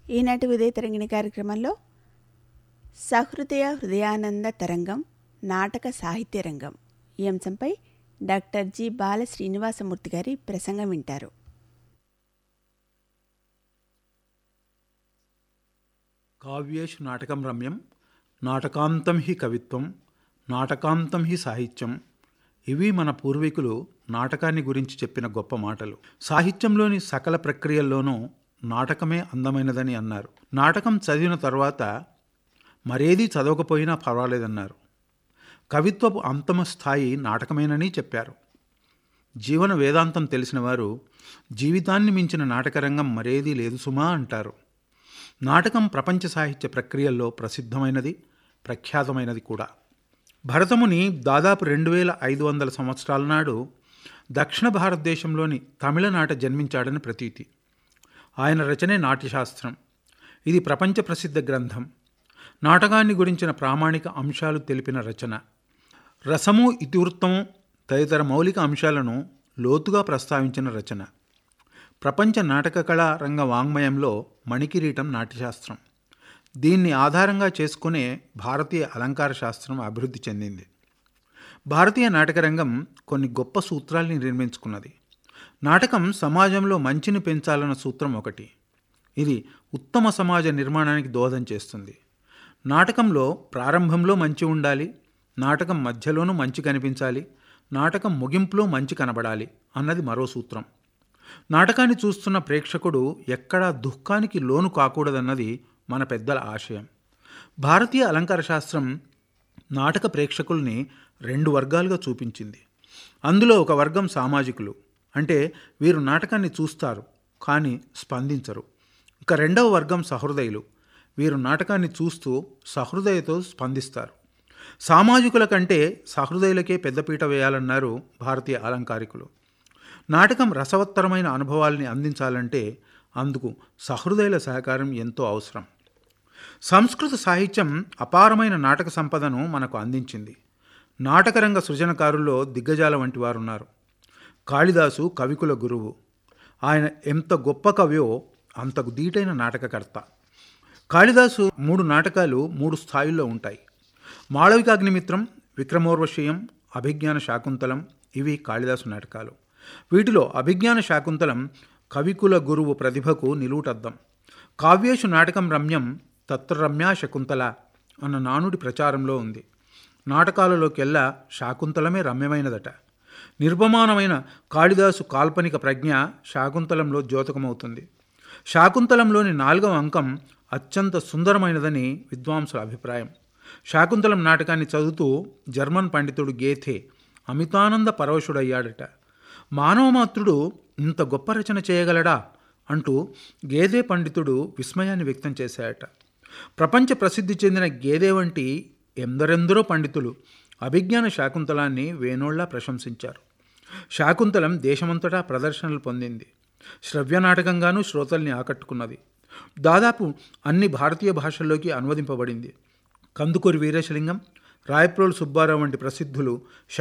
ఈనాటి ఉదయ తరంగిణి కార్యక్రమంలో సహృదయ హృదయానంద తరంగం నాటక సాహిత్య రంగం ఈ అంశంపై డాక్టర్ జి బాల శ్రీనివాసమూర్తి గారి ప్రసంగం వింటారు కావ్యేషు నాటకం రమ్యం నాటకాంతం హి కవిత్వం నాటకాంతం హి సాహిత్యం ఇవి మన పూర్వీకులు నాటకాన్ని గురించి చెప్పిన గొప్ప మాటలు సాహిత్యంలోని సకల ప్రక్రియల్లోనూ నాటకమే అందమైనదని అన్నారు నాటకం చదివిన తర్వాత మరేదీ చదవకపోయినా పర్వాలేదన్నారు కవిత్వపు అంతమ స్థాయి నాటకమేనని చెప్పారు జీవన వేదాంతం తెలిసిన వారు జీవితాన్ని మించిన నాటకరంగం మరేదీ లేదు సుమా అంటారు నాటకం ప్రపంచ సాహిత్య ప్రక్రియల్లో ప్రసిద్ధమైనది ప్రఖ్యాతమైనది కూడా భరతముని దాదాపు రెండు వేల ఐదు వందల సంవత్సరాల నాడు దక్షిణ భారతదేశంలోని తమిళనాట జన్మించాడని ప్రతీతి ఆయన రచనే నాట్యశాస్త్రం ఇది ప్రపంచ ప్రసిద్ధ గ్రంథం నాటకాన్ని గురించిన ప్రామాణిక అంశాలు తెలిపిన రచన రసము ఇతివృత్తము తదితర మౌలిక అంశాలను లోతుగా ప్రస్తావించిన రచన ప్రపంచ నాటక కళా రంగ వాంగ్మయంలో మణికిరీటం నాట్యశాస్త్రం దీన్ని ఆధారంగా చేసుకునే భారతీయ అలంకార శాస్త్రం అభివృద్ధి చెందింది భారతీయ నాటకరంగం కొన్ని గొప్ప సూత్రాల్ని నిర్మించుకున్నది నాటకం సమాజంలో మంచిని పెంచాలన్న సూత్రం ఒకటి ఇది ఉత్తమ సమాజ నిర్మాణానికి దోహదం చేస్తుంది నాటకంలో ప్రారంభంలో మంచి ఉండాలి నాటకం మధ్యలోనూ మంచి కనిపించాలి నాటకం ముగింపులో మంచి కనబడాలి అన్నది మరో సూత్రం నాటకాన్ని చూస్తున్న ప్రేక్షకుడు ఎక్కడా దుఃఖానికి లోను కాకూడదన్నది మన పెద్దల ఆశయం భారతీయ అలంకార శాస్త్రం నాటక ప్రేక్షకుల్ని రెండు వర్గాలుగా చూపించింది అందులో ఒక వర్గం సామాజికులు అంటే వీరు నాటకాన్ని చూస్తారు కానీ స్పందించరు ఇక రెండవ వర్గం సహృదయులు వీరు నాటకాన్ని చూస్తూ సహృదయతో స్పందిస్తారు సామాజికుల కంటే సహృదయులకే పెద్దపీట వేయాలన్నారు భారతీయ అలంకారికులు నాటకం రసవత్తరమైన అనుభవాల్ని అందించాలంటే అందుకు సహృదయుల సహకారం ఎంతో అవసరం సంస్కృత సాహిత్యం అపారమైన నాటక సంపదను మనకు అందించింది నాటకరంగ సృజనకారుల్లో దిగ్గజాల వంటి వారున్నారు కాళిదాసు కవికుల గురువు ఆయన ఎంత గొప్ప కవియో అంతకు దీటైన నాటకకర్త కాళిదాసు మూడు నాటకాలు మూడు స్థాయిల్లో ఉంటాయి మాళవికాగ్నిమిత్రం విక్రమోర్వశీయం అభిజ్ఞాన శాకుంతలం ఇవి కాళిదాసు నాటకాలు వీటిలో అభిజ్ఞాన శాకుంతలం కవికుల గురువు ప్రతిభకు నిలువుటద్దం కావ్యేషు నాటకం రమ్యం తత్రరమ్యా శకుంతల అన్న నానుడి ప్రచారంలో ఉంది నాటకాలలోకెల్లా శాకుంతలమే రమ్యమైనదట నిర్వమానమైన కాళిదాసు కాల్పనిక ప్రజ్ఞ శాకుంతలంలో ద్యోతకమవుతుంది శాకుంతలంలోని నాలుగవ అంకం అత్యంత సుందరమైనదని విద్వాంసుల అభిప్రాయం శాకుంతలం నాటకాన్ని చదువుతూ జర్మన్ పండితుడు గేథే అమితానంద పరవశుడయ్యాడట మానవమాత్రుడు ఇంత గొప్ప రచన చేయగలడా అంటూ గేదే పండితుడు విస్మయాన్ని వ్యక్తం చేశాడట ప్రపంచ ప్రసిద్ధి చెందిన గేదే వంటి ఎందరెందరో పండితులు అభిజ్ఞాన శాకుంతలాన్ని వేణోళ్లా ప్రశంసించారు శాకుంతలం దేశమంతటా ప్రదర్శనలు పొందింది శ్రవ్య నాటకంగానూ శ్రోతల్ని ఆకట్టుకున్నది దాదాపు అన్ని భారతీయ భాషల్లోకి అనువదింపబడింది కందుకూరి వీరేశలింగం రాయప్రోలు సుబ్బారావు వంటి ప్రసిద్ధులు